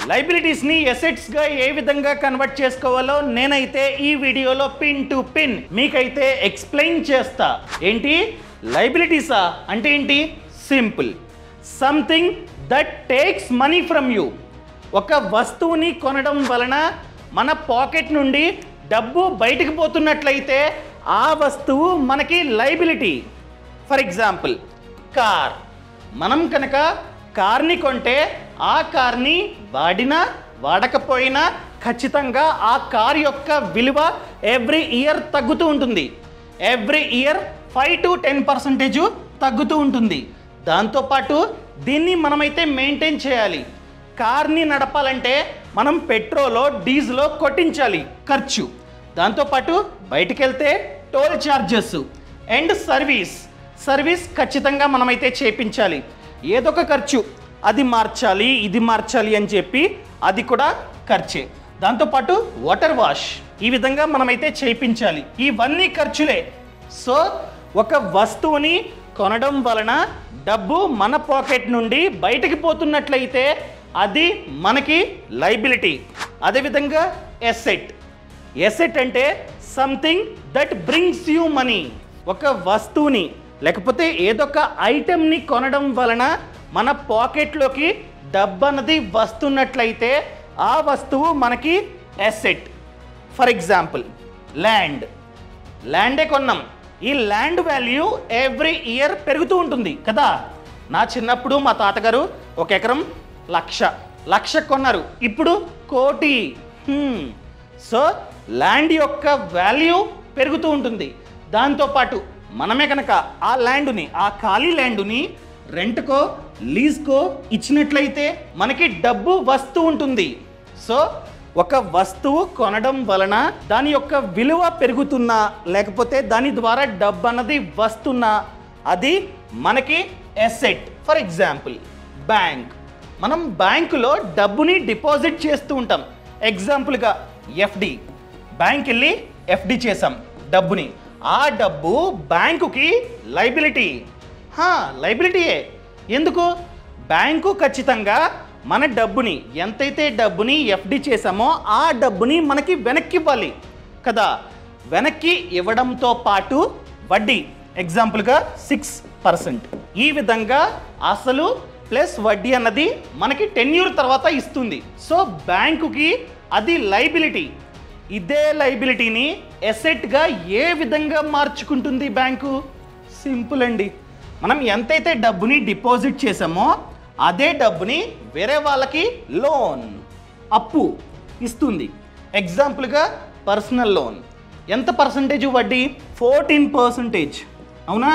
లైబిలిటీస్ని ఎసెట్స్గా ఏ విధంగా కన్వర్ట్ చేసుకోవాలో నేనైతే ఈ వీడియోలో పిన్ టు పిన్ మీకైతే ఎక్స్ప్లెయిన్ చేస్తా ఏంటి లైబిలిటీసా అంటే ఏంటి simple something that takes money from you ఒక వస్తువుని కొనడం వలన మన పాకెట్ నుండి డబ్బు బయటికి పోతున్నట్లయితే ఆ వస్తువు మనకి లైబిలిటీ ఫర్ ఎగ్జాంపుల్ కార్ మనం కనుక కార్ని కొంటే ఆ కార్ని వాడినా వాడకపోయినా ఖచ్చితంగా ఆ కార్ యొక్క విలువ ఎవ్రీ ఇయర్ తగ్గుతూ ఉంటుంది every year five to ten percentage తగ్గుతూ ఉంటుంది దాంతోపాటు దీన్ని మనమైతే మెయింటైన్ చేయాలి కార్ని నడపాలంటే మనం పెట్రోలో డీజిలో కొట్టించాలి ఖర్చు దాంతోపాటు బయటికి వెళ్తే toll charges and service service ఖచ్చితంగా మనమైతే చేపించాలి ఏదో ఒక ఖర్చు అది మార్చాలి ఇది మార్చాలి అని చెప్పి అది కూడా ఖర్చే దాంతోపాటు వాటర్ వాష్ ఈ విధంగా మనమైతే చేయించాలి ఇవన్నీ ఖర్చులే సో ఒక వస్తువుని కొనడం వలన డబ్బు మన పాకెట్ నుండి బయటికి పోతున్నట్లయితే అది మనకి లైబిలిటీ అదేవిధంగా ఎసెట్ ఎసెట్ అంటే something that brings you money ఒక వస్తువుని లేకపోతే ఏదొక ఐటెంని కొనడం వలన మన పాకెట్లోకి డబ్బు అన్నది వస్తున్నట్లయితే ఆ వస్తువు మనకి ఎసెట్ ఫర్ ఎగ్జాంపుల్ ల్యాండ్ ల్యాండే కొన్నాం ఈ ల్యాండ్ వాల్యూ ఎవ్రీ ఇయర్ పెరుగుతూ ఉంటుంది కదా నా చిన్నప్పుడు మా తాతగారు ఒక ఎకరం లక్ష లక్ష కొన్నారు ఇప్పుడు కోటి హ్మ్. సో ల్యాండ్ యొక్క వాల్యూ పెరుగుతూ ఉంటుంది దాంతోపాటు మనమే కనుక ఆ ల్యాండ్ని ఆ ఖాళీ ల్యాండ్ని రెంట్కో లీజ్కో ఇచ్చినట్లయితే మనకి డబ్బు వస్తూ ఉంటుంది సో ఒక వస్తువు కొనడం వలన దాని యొక్క విలువ పెరుగుతున్నా లేకపోతే దాని ద్వారా డబ్బు అన్నది వస్తున్నా అది మనకి ఎసెట్ ఫర్ ఎగ్జాంపుల్ బ్యాంక్ మనం బ్యాంకులో డబ్బుని డిపాజిట్ చేస్తూ ఉంటాం ఎగ్జాంపుల్గా ఎఫ్డి బ్యాంక్ వెళ్ళి ఎఫ్డి చేసాం డబ్బుని ఆ డబ్బు బ్యాంకుకి లైబిలిటీ హా, లైబిలిటీయే ఎందుకు బ్యాంకు ఖచ్చితంగా మన డబ్బుని ఎంతైతే డబ్బుని ఎఫ్డి చేసామో ఆ డబ్బుని మనకి వెనక్కి ఇవ్వాలి కదా వెనక్కి ఇవ్వడంతో పాటు వడ్డీ ఎగ్జాంపుల్గా సిక్స్ పర్సెంట్ ఈ విధంగా అసలు ప్లస్ వడ్డీ అన్నది మనకి టెన్యూర్ తర్వాత ఇస్తుంది సో బ్యాంకుకి అది లైబిలిటీ ఇదే లైబిలిటీని ఎసెట్గా ఏ విధంగా మార్చుకుంటుంది బ్యాంకు సింపుల్ అండి మనం ఎంతైతే డబ్బుని డిపాజిట్ చేసామో అదే డబ్బుని వేరే వాళ్ళకి లోన్ అప్పు ఇస్తుంది ఎగ్జాంపుల్గా పర్సనల్ లోన్ ఎంత పర్సంటేజ్ వడ్డీ ఫోర్టీన్ పర్సంటేజ్ అవునా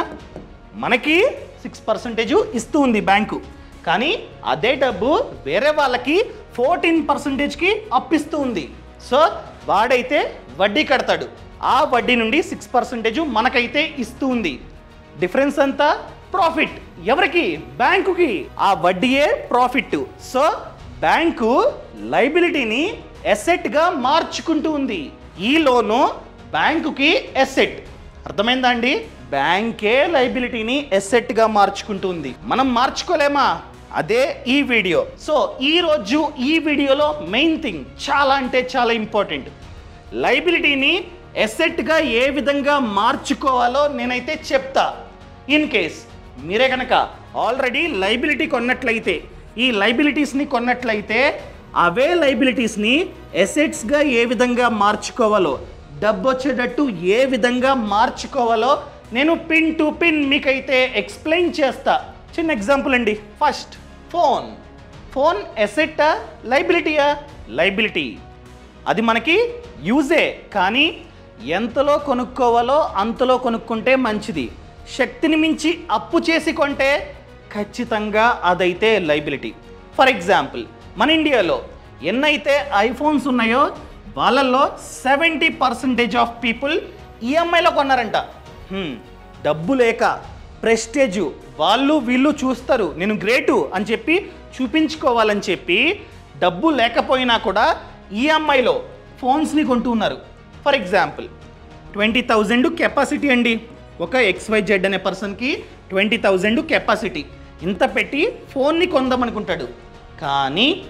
మనకి సిక్స్ పర్సంటేజ్ ఇస్తూ ఉంది బ్యాంకు కానీ అదే డబ్బు వేరే వాళ్ళకి ఫోర్టీన్ పర్సంటేజ్కి అప్పిస్తూ ఉంది సో వాడైతే వడ్డీ కడతాడు ఆ వడ్డీ నుండి సిక్స్ పర్సెంటేజ్ మనకైతే ఇస్తూ ఉంది డిఫరెన్స్ అంతా ప్రాఫిట్ ఎవరికి బ్యాంకుకి ఆ వడ్డీయే ప్రాఫిట్ సో బ్యాంకు లైబిలిటీని ఎసెట్గా మార్చుకుంటూ ఉంది ఈ లోను బ్యాంకుకి ఎసెట్ అర్థమైందా అండి బ్యాంకే లైబిలిటీని ఎసెట్గా మార్చుకుంటుంది మనం మార్చుకోలేమా అదే ఈ వీడియో సో ఈ రోజు ఈ వీడియోలో మెయిన్ థింగ్ చాలా అంటే చాలా ఇంపార్టెంట్ లైబిలిటీని ఎసెట్గా ఏ విధంగా మార్చుకోవాలో నేనైతే చెప్తా ఇన్ కేస్ మీరే కనుక ఆల్రెడీ లైబిలిటీ కొన్నట్లయితే ఈ లైబిలిటీస్ని కొన్నట్లయితే అవే లైబిలిటీస్ని ఎసెట్స్గా ఏ విధంగా మార్చుకోవాలో డబ్బు వచ్చేటట్టు ఏ విధంగా మార్చుకోవాలో నేను పిన్ టు పిన్ మీకైతే ఎక్స్ప్లెయిన్ చేస్తా చిన్న ఎగ్జాంపుల్ అండి ఫస్ట్ ఫోన్ ఫోన్ ఎసెట్టా లైబిలిటీయా లైబిలిటీ అది మనకి యూజే కానీ ఎంతలో కొనుక్కోవాలో అంతలో కొనుక్కుంటే మంచిది శక్తిని మించి అప్పు చేసి కొంటే ఖచ్చితంగా అదైతే లైబిలిటీ ఫర్ ఎగ్జాంపుల్ మన ఇండియాలో ఎన్నైతే ఐఫోన్స్ ఉన్నాయో వాళ్ళల్లో సెవెంటీ పర్సెంటేజ్ ఆఫ్ పీపుల్ ఈఎంఐలో కొన్నారంట హ్మ్, డబ్బు లేక ప్రెస్టేజ్ వాళ్ళు వీళ్ళు చూస్తారు నేను గ్రేటు అని చెప్పి చూపించుకోవాలని చెప్పి డబ్బు లేకపోయినా కూడా ఈఎంఐలో ఫోన్స్ని కొంటూ ఉన్నారు for example twenty thousand capacity అండి ఒక ఎక్స్వై జెడ్ అనే పర్సన్కి ట్వంటీ థౌజండ్ కెపాసిటీ ఇంత పెట్టి ఫోన్ని కొందామనుకుంటాడు కానీ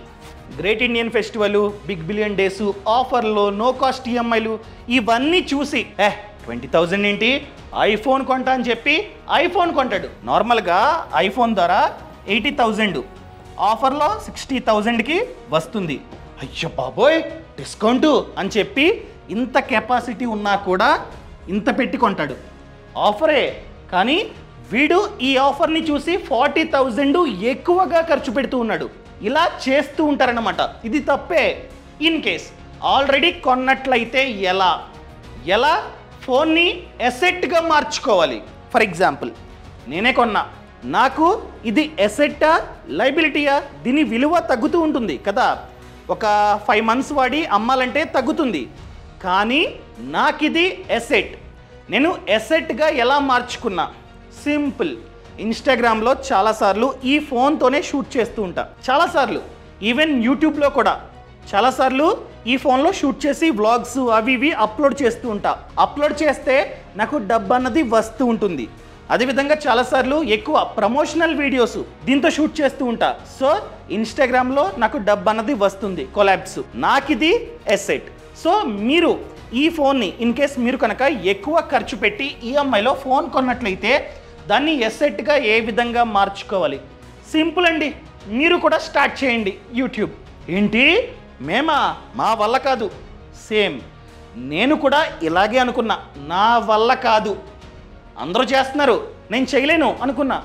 great Indian festival big billion days ఆఫర్లు నో కాస్ట్ ఈఎంఐలు ఇవన్నీ చూసి ఏ ట్వంటీ థౌజండ్ ఏంటి ఐఫోన్ కొంటా అని చెప్పి ఐఫోన్ కొంటాడు నార్మల్గా ఐఫోన్ ధర ఎయిటీ థౌజండ్ ఆఫర్లో సిక్స్టీ థౌజండ్కి వస్తుంది అయ్యో బాబోయ్ డిస్కౌంట్ అని చెప్పి ఇంత కెపాసిటీ ఉన్నా కూడా ఇంత పెట్టి కొంటాడు ఆఫరే కానీ వీడు ఈ ఆఫర్ని చూసి ఫార్టీ థౌజండ్ ఎక్కువగా ఖర్చు పెడుతూ ఉన్నాడు ఇలా చేస్తూ ఉంటారన్నమాట ఇది తప్పే ఇన్ కేస్ ఆల్రెడీ కొన్నట్లయితే ఎలా ఎలా ఫోన్ని ఎసెట్గా మార్చుకోవాలి ఫర్ ఎగ్జాంపుల్ నేనే కొన్నా నాకు ఇది ఎసెట్టా లైబిలిటీయా దీని విలువ తగ్గుతూ ఉంటుంది కదా ఒక ఫైవ్ మంత్స్ వాడి అమ్మాలంటే తగ్గుతుంది కానీ నాకు ఇది ఎసెట్ నేను ఎసెట్గా ఎలా మార్చుకున్నా సింపుల్ ఇన్స్టాగ్రామ్లో చాలాసార్లు ఈ ఫోన్తోనే షూట్ చేస్తూ ఉంటా చాలాసార్లు ఈవెన్ యూట్యూబ్లో కూడా చాలాసార్లు ఈ ఫోన్లో షూట్ చేసి వ్లాగ్స్ అవి ఇవి అప్లోడ్ చేస్తూ ఉంటా అప్లోడ్ చేస్తే నాకు డబ్బు అన్నది వస్తూ ఉంటుంది అదేవిధంగా చాలాసార్లు ఎక్కువ ప్రమోషనల్ వీడియోస్ దీంతో షూట్ చేస్తూ ఉంటా సో ఇన్స్టాగ్రామ్లో నాకు డబ్బు అన్నది వస్తుంది కొలాబ్స్ నాకు ఇది ఎసెట్ సో మీరు ఈ ఫోన్ని ఇన్ కేస్ మీరు కనుక ఎక్కువ ఖర్చు పెట్టి ఈఎంఐలో ఫోన్ కొన్నట్లయితే దాన్ని ఎసెట్గా ఏ విధంగా మార్చుకోవాలి సింపుల్ అండి మీరు కూడా స్టార్ట్ చేయండి యూట్యూబ్ ఏంటి మేమా మా వల్ల కాదు సేమ్ నేను కూడా ఇలాగే అనుకున్నా నా వల్ల కాదు అందరూ చేస్తున్నారు నేను చేయలేను అనుకున్నా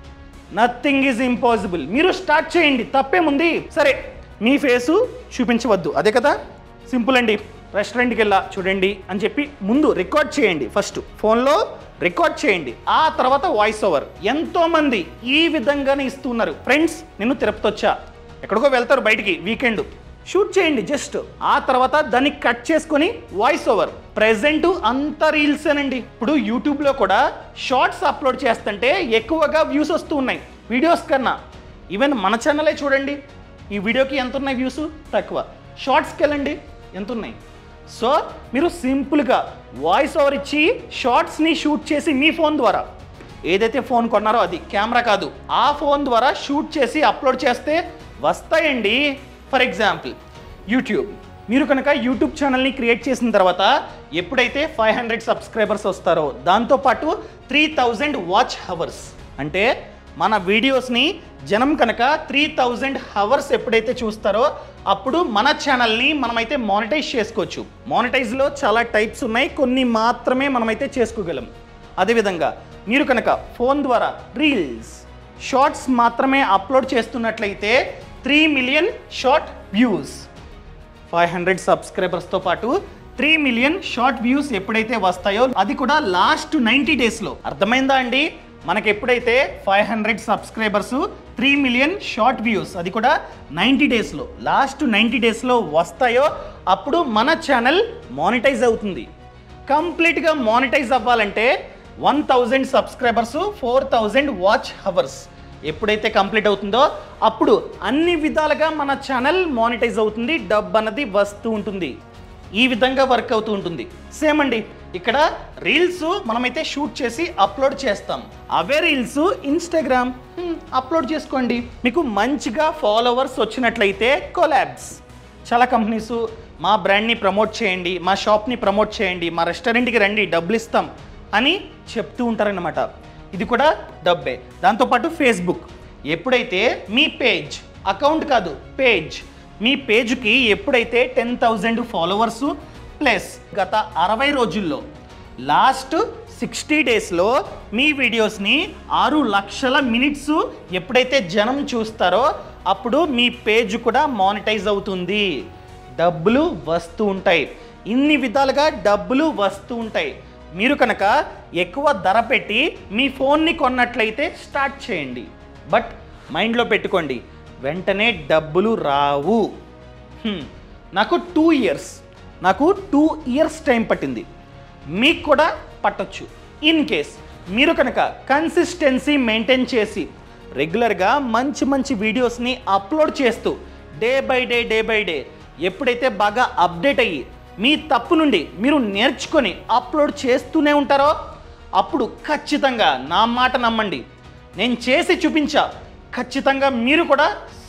నథింగ్ ఈజ్ ఇంపాసిబుల్ మీరు స్టార్ట్ చేయండి తప్పేముంది సరే మీ ఫేసు చూపించవద్దు అదే కదా సింపుల్ అండి రెస్టారెంట్కి వెళ్ళా చూడండి అని చెప్పి ముందు రికార్డ్ చేయండి ఫస్ట్ ఫోన్లో రికార్డ్ చేయండి ఆ తర్వాత వాయిస్ ఓవర్ ఎంతోమంది ఈ విధంగానే ఇస్తున్నారు ఫ్రెండ్స్ నేను తిరుపతి వచ్చా ఎక్కడికో వెళ్తారు బయటికి వీకెండ్ షూట్ చేయండి జస్ట్ ఆ తర్వాత దాన్ని కట్ చేసుకొని వాయిస్ ఓవర్ ప్రెసెంట్ అంత రీల్సేనండి ఇప్పుడు యూట్యూబ్లో కూడా షార్ట్స్ అప్లోడ్ చేస్తుంటే ఎక్కువగా వ్యూస్ వస్తూ ఉన్నాయి వీడియోస్ కన్నా ఈవెన్ మన ఛానలే చూడండి ఈ వీడియోకి ఎంత ఉన్నాయి వ్యూస్ తక్కువ షార్ట్స్కి వెళ్ళండి ఎంత ఉన్నాయి సో మీరు సింపుల్గా వాయిస్ ఓవర్ ఇచ్చి షార్ట్స్ని షూట్ చేసి మీ ఫోన్ ద్వారా ఏదైతే ఫోన్ కొన్నారో అది కెమెరా కాదు ఆ ఫోన్ ద్వారా షూట్ చేసి అప్లోడ్ చేస్తే వస్తాయండి ఫర్ ఎగ్జాంపుల్ యూట్యూబ్ మీరు కనుక యూట్యూబ్ ఛానల్ని క్రియేట్ చేసిన తర్వాత ఎప్పుడైతే ఫైవ్ హండ్రెడ్ సబ్స్క్రైబర్స్ వస్తారో దాంతోపాటు త్రీ థౌజండ్ వాచ్ హవర్స్ అంటే మన వీడియోస్ని జనం కనుక త్రీ థౌజండ్ హవర్స్ ఎప్పుడైతే చూస్తారో అప్పుడు మన ఛానల్ని మనమైతే మానిటైజ్ చేసుకోవచ్చు మానిటైజ్లో చాలా టైప్స్ ఉన్నాయి కొన్ని మాత్రమే మనమైతే చేసుకోగలం అదేవిధంగా మీరు కనుక ఫోన్ ద్వారా రీల్స్ షార్ట్స్ మాత్రమే అప్లోడ్ చేస్తున్నట్లయితే three million short views five hundred సబ్స్క్రైబర్స్తో పాటు త్రీ మిలియన్ షార్ట్ వ్యూస్ ఎప్పుడైతే వస్తాయో అది కూడా లాస్ట్ నైంటీ డేస్లో అర్థమైందా అండి మనకి ఎప్పుడైతే five hundred subscribers three million short views అది కూడా నైంటీ డేస్లో లాస్ట్ నైంటీ డేస్లో వస్తాయో అప్పుడు మన ఛానల్ మానిటైజ్ అవుతుంది కంప్లీట్గా మానిటైజ్ అవ్వాలంటే one thousand subscribers four thousand watch hours ఎప్పుడైతే కంప్లీట్ అవుతుందో అప్పుడు అన్ని విధాలుగా మన ఛానల్ మానిటైజ్ అవుతుంది డబ్బు అన్నది వస్తూ ఉంటుంది ఈ విధంగా వర్క్ అవుతూ ఉంటుంది సేమ్ అండి ఇక్కడ రీల్స్ మనమైతే షూట్ చేసి అప్లోడ్ చేస్తాం అవే రీల్స్ ఇన్స్టాగ్రామ్ అప్లోడ్ చేసుకోండి మీకు మంచిగా ఫాలోవర్స్ వచ్చినట్లయితే కొలాబ్స్ చాలా కంపెనీస్ మా బ్రాండ్ని ప్రమోట్ చేయండి మా షాప్ని ప్రమోట్ చేయండి మా రెస్టారెంట్కి రండి డబ్బులు ఇస్తాం అని చెప్తూ ఉంటారన్నమాట ఇది కూడా డబ్బే దాంతోపాటు ఫేస్బుక్ ఎప్పుడైతే మీ పేజ్ అకౌంట్ కాదు పేజ్ మీ పేజ్కి ఎప్పుడైతే టెన్ థౌజండ్ ఫాలోవర్స్ ప్లస్ గత అరవై రోజుల్లో లాస్ట్ సిక్స్టీ డేస్లో మీ వీడియోస్ని ఆరు లక్షల మినిట్స్ ఎప్పుడైతే జనం చూస్తారో అప్పుడు మీ పేజ్ కూడా మానిటైజ్ అవుతుంది డబ్బులు వస్తూ ఉంటాయి ఇన్ని విధాలుగా డబ్బులు వస్తూ ఉంటాయి మీరు కనుక ఎక్కువ ధర పెట్టి మీ ఫోన్ని కొన్నట్లయితే స్టార్ట్ చేయండి బట్ మైండ్లో పెట్టుకోండి వెంటనే డబ్బులు రావు హ్మ్. నాకు టూ ఇయర్స్ నాకు టూ ఇయర్స్ టైం పట్టింది మీకు కూడా పట్టొచ్చు ఇన్ కేస్ మీరు కనుక కన్సిస్టెన్సీ మెయింటైన్ చేసి రెగ్యులర్గా మంచి మంచి వీడియోస్ని అప్లోడ్ చేస్తూ day by day day by day ఎప్పుడైతే బాగా అప్డేట్ అయ్యి మీ తప్పు నుండి మీరు నేర్చుకొని అప్లోడ్ చేస్తూనే ఉంటారో అప్పుడు ఖచ్చితంగా నా మాట నమ్మండి నేను చేసి చూపించా ఖచ్చితంగా మీరు కూడా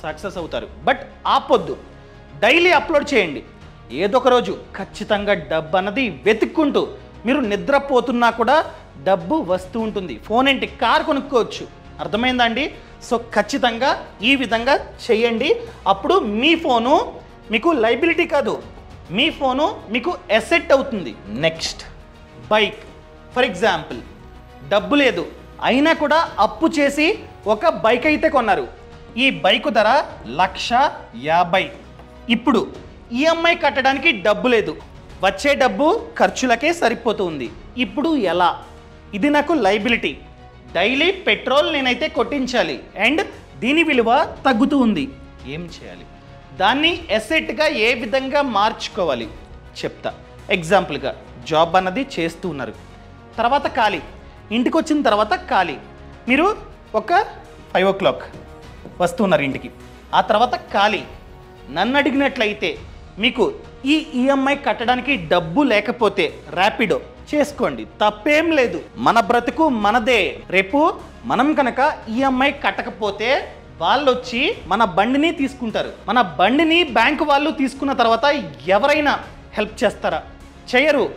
సక్సెస్ అవుతారు బట్ ఆపొద్దు డైలీ అప్లోడ్ చేయండి ఏదో ఒక రోజు ఖచ్చితంగా డబ్బు అన్నది వెతుక్కుంటూ మీరు నిద్రపోతున్నా కూడా డబ్బు వస్తూ ఉంటుంది ఫోన్ ఏంటి కార్ కొనుక్కోవచ్చు అర్థమైందా అండి సో ఖచ్చితంగా ఈ విధంగా చేయండి అప్పుడు మీ ఫోను మీకు లైబిలిటీ కాదు మీ ఫోను మీకు ఎసెట్ అవుతుంది నెక్స్ట్ బైక్ ఫర్ ఎగ్జాంపుల్ డబ్బు లేదు అయినా కూడా అప్పు చేసి ఒక బైక్ అయితే కొన్నారు ఈ బైక్ ధర లక్ష యాభై ఇప్పుడు ఈఎంఐ కట్టడానికి డబ్బు లేదు వచ్చే డబ్బు ఖర్చులకే సరిపోతుంది ఇప్పుడు ఎలా ఇది నాకు లైబిలిటీ డైలీ పెట్రోల్ నేనైతే కొట్టించాలి అండ్ దీని విలువ తగ్గుతూ ఉంది ఏం చేయాలి దాన్ని ఎసెట్గా ఏ విధంగా మార్చుకోవాలి చెప్తా ఎగ్జాంపుల్గా జాబ్ అన్నది చేస్తూ ఉన్నారు తర్వాత ఖాళీ ఇంటికి వచ్చిన తర్వాత ఖాళీ మీరు ఒక ఫైవ్ ఓ క్లాక్ వస్తున్నారు ఇంటికి ఆ తర్వాత ఖాళీ నన్ను అడిగినట్లయితే మీకు ఈ ఈఎంఐ కట్టడానికి డబ్బు లేకపోతే ర్యాపిడో చేసుకోండి తప్పేం లేదు మన బ్రతుకు మనదే రేపు మనం కనుక ఈఎంఐ కట్టకపోతే వాళ్ళు వచ్చి మన బండిని తీసుకుంటారు మన బండిని బ్యాంకు వాళ్ళు తీసుకున్న తర్వాత ఎవరైనా హెల్ప్ చేస్తారా చేయరు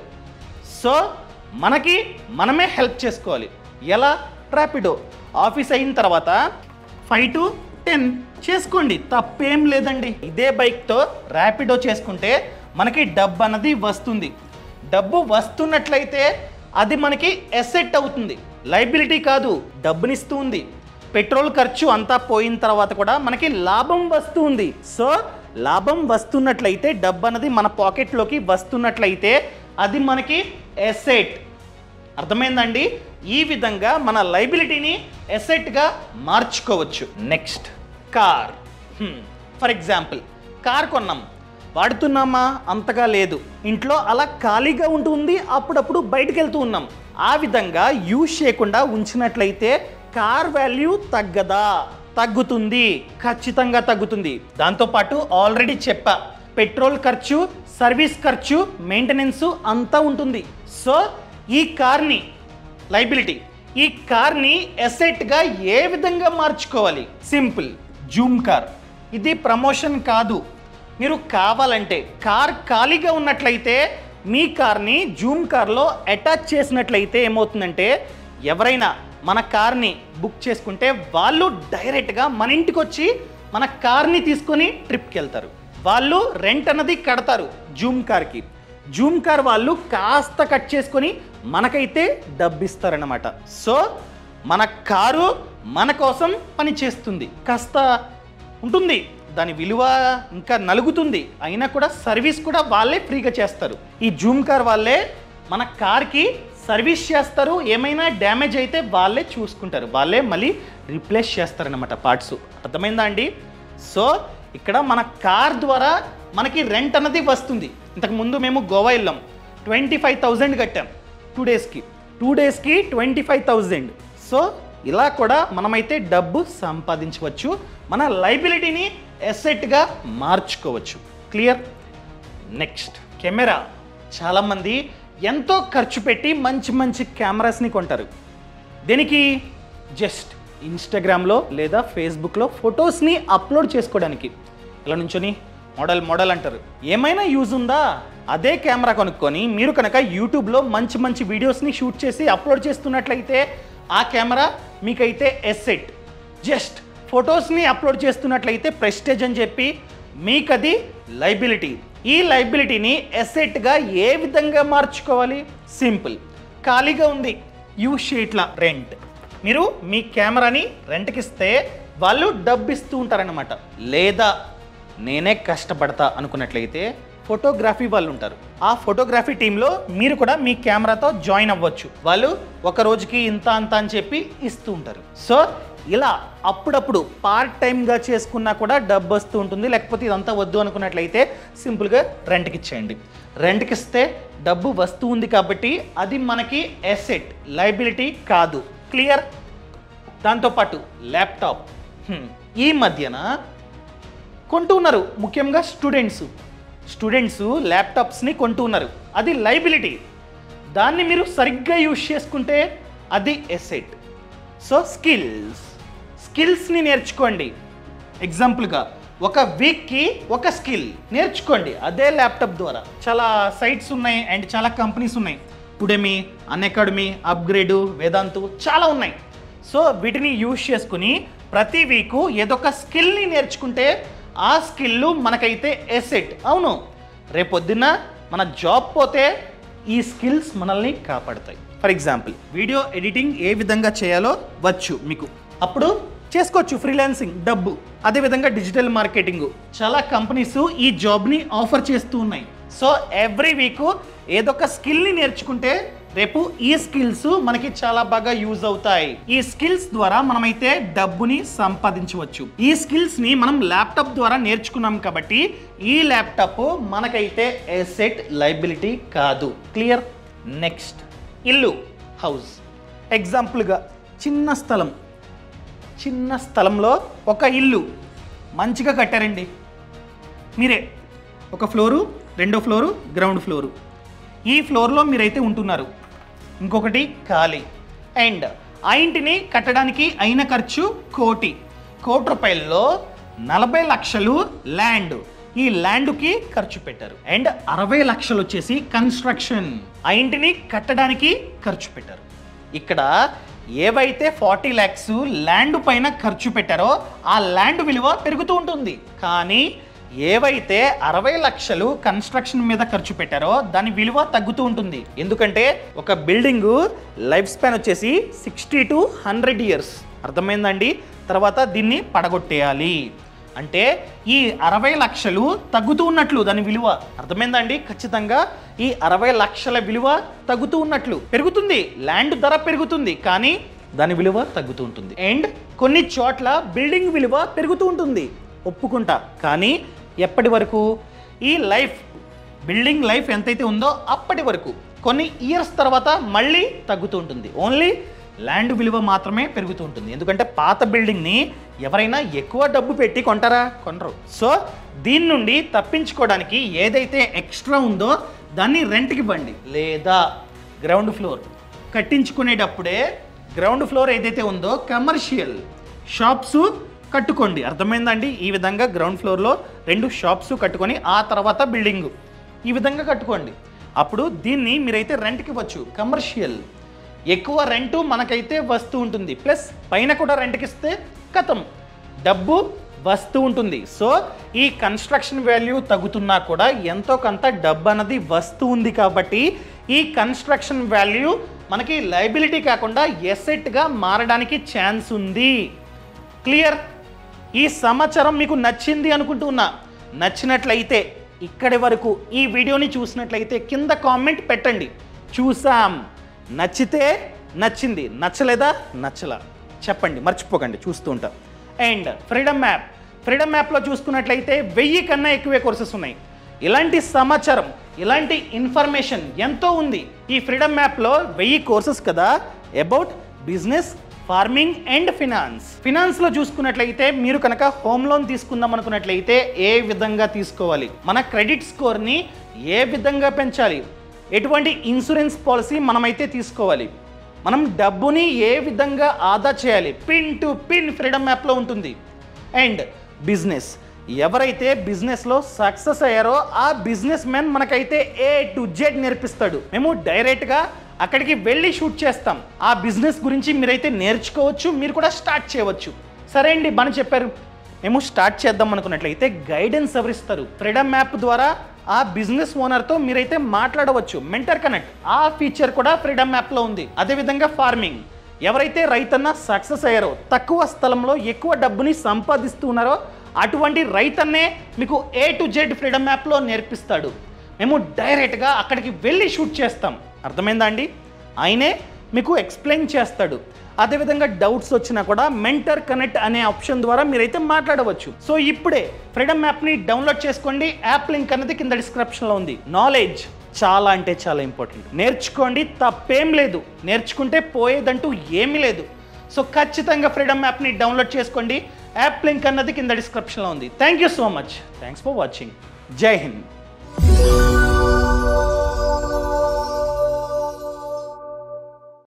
సో మనకి మనమే హెల్ప్ చేసుకోవాలి ఎలా ర్యాపిడో ఆఫీస్ అయిన తర్వాత ఫైవ్ టు టెన్ చేసుకోండి తప్పేం లేదండి ఇదే బైక్తో ర్యాపిడో చేసుకుంటే మనకి డబ్బు అన్నది వస్తుంది డబ్బు వస్తున్నట్లయితే అది మనకి ఎసెట్ అవుతుంది లైబిలిటీ కాదు డబ్బునిస్తూ ఉంది పెట్రోల్ ఖర్చు అంతా పోయిన తర్వాత కూడా మనకి లాభం వస్తుంది సో లాభం వస్తున్నట్లయితే డబ్బు అన్నది మన పాకెట్లోకి వస్తున్నట్లయితే అది మనకి ఎసెట్ అర్థమైందండి ఈ విధంగా మన లైబిలిటీని ఎసెట్గా మార్చుకోవచ్చు next car for example car కొన్నాం వాడుతున్నామా అంతగా లేదు ఇంట్లో అలా ఖాళీగా ఉంటుంది అప్పుడప్పుడు బయటకు వెళ్తూ ఉన్నాం ఆ విధంగా యూజ్ చేయకుండా ఉంచినట్లయితే కార్ వాల్యూ తగ్గదా తగ్గుతుంది ఖచ్చితంగా తగ్గుతుంది దాంతోపాటు ఆల్రెడీ చెప్పా పెట్రోల్ ఖర్చు సర్వీస్ ఖర్చు మెయింటెనెన్స్ అంతా ఉంటుంది సో ఈ కార్ని లైబిలిటీ ఈ కార్ని ఎసెట్గా ఏ విధంగా మార్చుకోవాలి సింపుల్ జూమ్ కార్ ఇది ప్రమోషన్ కాదు మీరు కావాలంటే కార్ ఖాళీగా ఉన్నట్లయితే మీ కార్ని జూమ్ కార్లో అటాచ్ చేసినట్లయితే ఏమవుతుందంటే ఎవరైనా మన కార్ని బుక్ చేసుకుంటే వాళ్ళు డైరెక్ట్గా మన ఇంటికి వచ్చి మన కార్ని తీసుకొని ట్రిప్కి వెళ్తారు వాళ్ళు రెంట్ అన్నది కడతారు జూమ్ కార్కి జూమ్ కార్ వాళ్ళు కాస్త కట్ చేసుకొని మనకైతే డబ్బిస్తారన్నమాట సో మన కారు మన కోసం పని చేస్తుంది కాస్త ఉంటుంది దాని విలువ ఇంకా నలుగుతుంది అయినా కూడా సర్వీస్ కూడా వాళ్ళే ఫ్రీగా చేస్తారు ఈ జూమ్ కార్ వాళ్ళే మన కార్కి సర్వీస్ చేస్తారు ఏమైనా డ్యామేజ్ అయితే వాళ్ళే చూసుకుంటారు వాళ్ళే మళ్ళీ రీప్లేస్ చేస్తారనమాట పార్ట్స్ అర్థమైందా అండి సో ఇక్కడ మన కార్ ద్వారా మనకి రెంట్ అన్నది వస్తుంది ఇంతకు ముందు మేము గోవా వెళ్ళాం ట్వంటీ ఫైవ్ థౌజండ్ కట్టాం టూ డేస్కి టూ డేస్కి ట్వంటీ ఫైవ్ థౌజండ్ సో ఇలా కూడా మనమైతే డబ్బు సంపాదించవచ్చు మన లైబిలిటీని ఎసెట్గా మార్చుకోవచ్చు క్లియర్ నెక్స్ట్ కెమెరా చాలామంది ఎంతో ఖర్చు పెట్టి మంచి మంచి కెమెరాస్ని కొంటారు దేనికి జస్ట్ ఇన్స్టాగ్రామ్లో లేదా ఫేస్బుక్లో ఫొటోస్ని అప్లోడ్ చేసుకోవడానికి ఇలా నుంచొని మోడల్ మోడల్ అంటారు ఏమైనా యూజ్ ఉందా అదే కెమెరా కొనుక్కొని మీరు కనుక యూట్యూబ్లో మంచి మంచి వీడియోస్ని షూట్ చేసి అప్లోడ్ చేస్తున్నట్లయితే ఆ కెమెరా మీకైతే ఎస్సెట్ జస్ట్ ఫొటోస్ని అప్లోడ్ చేస్తున్నట్లయితే ప్రెస్టేజ్ అని చెప్పి మీకు అది లైబిలిటీ ఈ లైబిలిటీని ఎసెట్గా ఏ విధంగా మార్చుకోవాలి సింపుల్ ఖాళీగా ఉంది యూజ్ షీట్ల రెంట్ మీరు మీ కెమెరాని రెంట్కి ఇస్తే వాళ్ళు డబ్బు ఇస్తూ ఉంటారనమాట లేదా నేనే కష్టపడతా అనుకున్నట్లయితే ఫోటోగ్రఫీ వాళ్ళు ఉంటారు ఆ ఫోటోగ్రఫీ టీంలో మీరు కూడా మీ కెమెరాతో జాయిన్ అవ్వచ్చు వాళ్ళు ఒక రోజుకి ఇంత అంత అని చెప్పి ఇస్తూ ఉంటారు సో ఇలా అప్పుడప్పుడు పార్ట్ టైంగా చేసుకున్నా కూడా డబ్బు వస్తూ ఉంటుంది లేకపోతే ఇదంతా వద్దు అనుకున్నట్లయితే సింపుల్గా రెంట్కి ఇచ్చేయండి రెంట్కి ఇస్తే డబ్బు వస్తూ ఉంది కాబట్టి అది మనకి ఎసెట్ లైబిలిటీ కాదు క్లియర్ దాంతోపాటు ల్యాప్టాప్ హ్మ్. ఈ మధ్యన కొంటూ ఉన్నారు ముఖ్యంగా స్టూడెంట్స్ స్టూడెంట్స్ ల్యాప్టాప్స్ని కొంటూ ఉన్నారు అది లైబిలిటీ దాన్ని మీరు సరిగ్గా యూజ్ చేసుకుంటే అది ఎసెట్ సో స్కిల్స్ స్కిల్స్ని నేర్చుకోండి ఎగ్జాంపుల్గా ఒక వీక్కి ఒక స్కిల్ నేర్చుకోండి అదే ల్యాప్టాప్ ద్వారా చాలా సైట్స్ ఉన్నాయి అండ్ చాలా కంపెనీస్ ఉన్నాయి ఉడెమి అన్అకాడమీ అప్గ్రేడు వేదాంతు చాలా ఉన్నాయి సో వీటిని యూజ్ చేసుకుని ప్రతి వీకు ఏదో ఒక స్కిల్ని నేర్చుకుంటే ఆ స్కిల్ మనకైతే ఎసెట్ అవును రేపొద్దున మన జాబ్ పోతే ఈ స్కిల్స్ మనల్ని కాపాడతాయి ఫర్ ఎగ్జాంపుల్ వీడియో ఎడిటింగ్ ఏ విధంగా చేయాలో వచ్చు మీకు అప్పుడు చేసుకోవచ్చు ఫ్రీలాన్సింగ్ డబ్బు అదేవిధంగా డిజిటల్ మార్కెటింగ్ చాలా కంపెనీస్ ఈ జాబ్ని ఆఫర్ చేస్తూ ఉన్నాయి సో ఎవ్రీ వీక్ ఏదో ఒక స్కిల్ని నేర్చుకుంటే రేపు ఈ స్కిల్స్ మనకి చాలా బాగా యూజ్ అవుతాయి ఈ స్కిల్స్ ద్వారా మనమైతే డబ్బుని సంపాదించవచ్చు ఈ స్కిల్స్ ని మనం ల్యాప్టాప్ ద్వారా నేర్చుకున్నాం కాబట్టి ఈ ల్యాప్టాప్ మనకైతే ఎసెట్ లైబిలిటీ కాదు క్లియర్ నెక్స్ట్ ఇల్లు హౌస్ ఎగ్జాంపుల్గా చిన్న స్థలం చిన్న స్థలంలో ఒక ఇల్లు మంచిగా కట్టారండి మీరే ఒక ఫ్లోరు రెండో ఫ్లోరు గ్రౌండ్ ఫ్లోరు ఈ ఫ్లోర్లో మీరైతే ఉంటున్నారు ఇంకొకటి ఖాళీ అండ్ ఆ ఇంటిని కట్టడానికి అయిన ఖర్చు కోటి కోటి రూపాయల్లో నలభై లక్షలు ల్యాండ్ ఈ ల్యాండ్కి ఖర్చు పెట్టారు అండ్ అరవై లక్షలు వచ్చేసి కన్స్ట్రక్షన్ ఆ ఇంటిని కట్టడానికి ఖర్చు పెట్టారు ఇక్కడ ఏవైతే ఫార్టీ ల్యాక్స్ ల్యాండ్ పైన ఖర్చు పెట్టారో ఆ ల్యాండ్ విలువ పెరుగుతూ ఉంటుంది కానీ ఏవైతే అరవై లక్షలు కన్స్ట్రక్షన్ మీద ఖర్చు పెట్టారో దాని విలువ తగ్గుతూ ఉంటుంది ఎందుకంటే ఒక బిల్డింగ్ లైఫ్ స్పాన్ వచ్చేసి సిక్స్టీ టు హండ్రెడ్ ఇయర్స్ అర్థమైందండి తర్వాత దీన్ని పడగొట్టేయాలి అంటే ఈ అరవై లక్షలు తగ్గుతూ ఉన్నట్లు దాని విలువ అర్థమైందండి ఖచ్చితంగా ఈ అరవై లక్షల విలువ తగ్గుతూ ఉన్నట్లు పెరుగుతుంది ల్యాండ్ ధర పెరుగుతుంది కానీ దాని విలువ తగ్గుతూ ఉంటుంది అండ్ కొన్ని చోట్ల బిల్డింగ్ విలువ పెరుగుతూ ఉంటుంది ఒప్పుకుంటా కానీ ఎప్పటి వరకు ఈ లైఫ్ బిల్డింగ్ లైఫ్ ఎంతైతే ఉందో అప్పటి వరకు కొన్ని ఇయర్స్ తర్వాత మళ్ళీ తగ్గుతూ ఉంటుంది ఓన్లీ ల్యాండ్ విలువ మాత్రమే పెరుగుతూ ఉంటుంది ఎందుకంటే పాత బిల్డింగ్ని ఎవరైనా ఎక్కువ డబ్బు పెట్టి కొంటారా కొనరు సో దీని నుండి తప్పించుకోవడానికి ఏదైతే ఎక్స్ట్రా ఉందో దాన్ని రెంట్కి ఇవ్వండి లేదా గ్రౌండ్ ఫ్లోర్ కట్టించుకునేటప్పుడే గ్రౌండ్ ఫ్లోర్ ఏదైతే ఉందో కమర్షియల్ షాప్స్ కట్టుకోండి అర్థమైందండి ఈ విధంగా గ్రౌండ్ ఫ్లోర్లో రెండు షాప్స్ కట్టుకొని ఆ తర్వాత బిల్డింగ్ ఈ విధంగా కట్టుకోండి అప్పుడు దీన్ని మీరైతే రెంట్కి ఇవ్వచ్చు కమర్షియల్ ఎక్కువ రెంటు మనకైతే వస్తూ ఉంటుంది ప్లస్ పైన కూడా రెంట్కి ఇస్తే కథం డబ్బు వస్తూ ఉంటుంది సో ఈ కన్స్ట్రక్షన్ వాల్యూ తగ్గుతున్నా కూడా ఎంతో కొంత డబ్బు అన్నది వస్తూ ఉంది కాబట్టి ఈ కన్స్ట్రక్షన్ వాల్యూ మనకి లైబిలిటీ కాకుండా ఎసెట్గా మారడానికి ఛాన్స్ ఉంది క్లియర్ ఈ సమాచారం మీకు నచ్చింది అనుకుంటున్నా నచ్చినట్లయితే ఇక్కడి వరకు ఈ వీడియోని చూసినట్లయితే కింద కామెంట్ పెట్టండి చూసాం నచ్చితే నచ్చింది నచ్చలేదా నచ్చలా చెప్పండి మర్చిపోకండి చూస్తూ ఉంటాం అండ్ ఫ్రీడమ్ యాప్ ఫ్రీడమ్ యాప్లో చూసుకున్నట్లయితే వెయ్యి కన్నా ఎక్కువే కోర్సెస్ ఉన్నాయి ఇలాంటి సమాచారం ఇలాంటి ఇన్ఫర్మేషన్ ఎంతో ఉంది ఈ ఫ్రీడమ్ యాప్లో వెయ్యి కోర్సెస్ కదా about business farming and finance ఫినాన్స్లో చూసుకున్నట్లయితే మీరు కనుక హోమ్ లోన్ తీసుకుందాం అనుకున్నట్లయితే ఏ విధంగా తీసుకోవాలి మన క్రెడిట్ స్కోర్ని ఏ విధంగా పెంచాలి ఎటువంటి ఇన్సూరెన్స్ పాలసీ మనమైతే తీసుకోవాలి మనం డబ్బుని ఏ విధంగా ఆదా చేయాలి పిన్ టు పిన్ ఫ్రీడమ్ యాప్లో ఉంటుంది అండ్ బిజినెస్ ఎవరైతే బిజినెస్లో సక్సెస్ అయ్యారో ఆ బిజినెస్ మ్యాన్ మనకైతే ఏ టు జెడ్ నేర్పిస్తాడు మేము డైరెక్ట్గా అక్కడికి వెళ్ళి షూట్ చేస్తాం ఆ బిజినెస్ గురించి మీరైతే నేర్చుకోవచ్చు మీరు కూడా స్టార్ట్ చేయవచ్చు సరే అండి బాగా చెప్పారు మేము స్టార్ట్ చేద్దాం అనుకున్నట్లయితే గైడెన్స్ ఎవరిస్తారు ఫ్రీడమ్ యాప్ ద్వారా ఆ బిజినెస్ ఓనర్తో మీరైతే మాట్లాడవచ్చు మెంటర్ కనెక్ట్ ఆ ఫీచర్ కూడా ఫ్రీడమ్ యాప్లో ఉంది అదేవిధంగా ఫార్మింగ్ ఎవరైతే రైతన్న సక్సెస్ అయ్యారో తక్కువ స్థలంలో ఎక్కువ డబ్బుని సంపాదిస్తున్నారో అటువంటి రైతన్నే మీకు ఏ టు జెడ్ ఫ్రీడమ్ యాప్లో నేర్పిస్తాడు మేము డైరెక్ట్గా అక్కడికి వెళ్ళి షూట్ చేస్తాం అర్థమైందా అండి ఆయనే మీకు ఎక్స్ప్లెయిన్ చేస్తాడు అదేవిధంగా డౌట్స్ వచ్చినా కూడా మెంటర్ కనెక్ట్ అనే ఆప్షన్ ద్వారా మీరైతే మాట్లాడవచ్చు సో ఇప్పుడే ఫ్రీడమ్ యాప్ని డౌన్లోడ్ చేసుకోండి యాప్ లింక్ అనేది కింద డిస్క్రిప్షన్లో ఉంది నాలెడ్జ్ చాలా అంటే చాలా ఇంపార్టెంట్ నేర్చుకోండి తప్పేం లేదు నేర్చుకుంటే పోయేదంటూ ఏమీ లేదు సో ఖచ్చితంగా ఫ్రీడమ్ యాప్ని డౌన్లోడ్ చేసుకోండి యాప్ లింక్ అన్నది కింద డిస్క్రిప్షన్లో ఉంది thank you so much thanks for watching Jai Hind